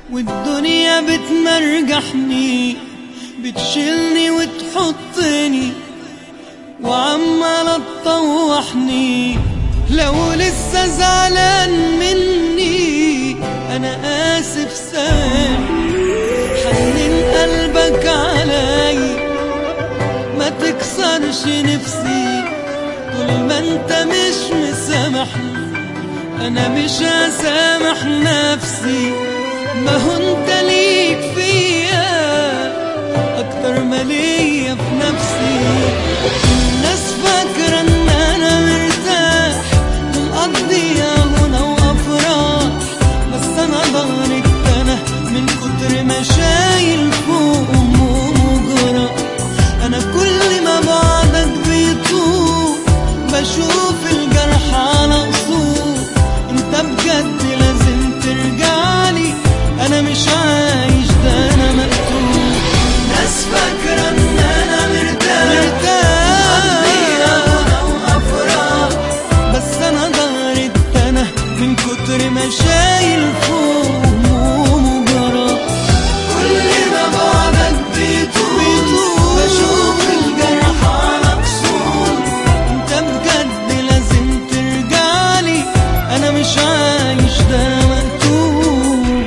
والدنيا بتمرجحني بتشيلني وتحطني وعمالة تطوحني لو لسه زعلان مني انا اسف سامح حنن قلبك علي ما تكسرش نفسي طول ما انت مش مسامحني انا مش هسامح نفسي ما هو انت ليك فيا اكتر ما ليا في نفسي الناس فاكرة ان انا مرتاح ومقضيها هنا وافراح بس انا ضهري اتنى من كتر ما شايل فوق هموم وجراح انا كل ما بعدك بيطول بشوف الجرح على قصور انت بجد لازم ترجعلي انا مش عايش ده انا مقتول ناس فاكرة ان انا مرتاح مرتاح وافراح بس انا ضهري اتنى من كتر ما شايل فوق هموم وجراح كل ما بعدك بيطول بشوف الجرح على كسور انت بجد لازم ترجعلي انا مش عايش ده مقتول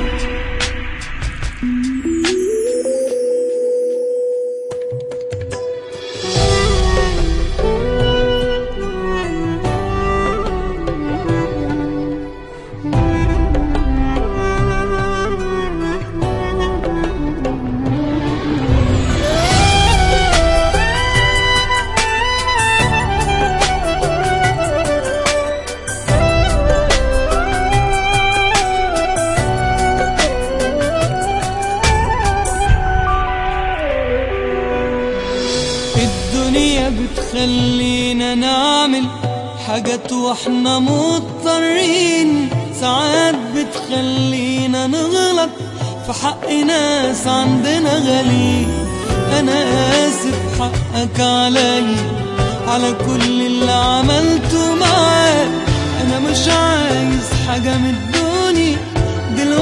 الدنيا بتخلينا نعمل حاجات واحنا مضطرين ساعات بتخلينا نغلط في حق ناس عندنا غالي انا اسف حقك علي على كل اللي عملته معاك انا مش عايز حاجة من الدنيا دلوقتي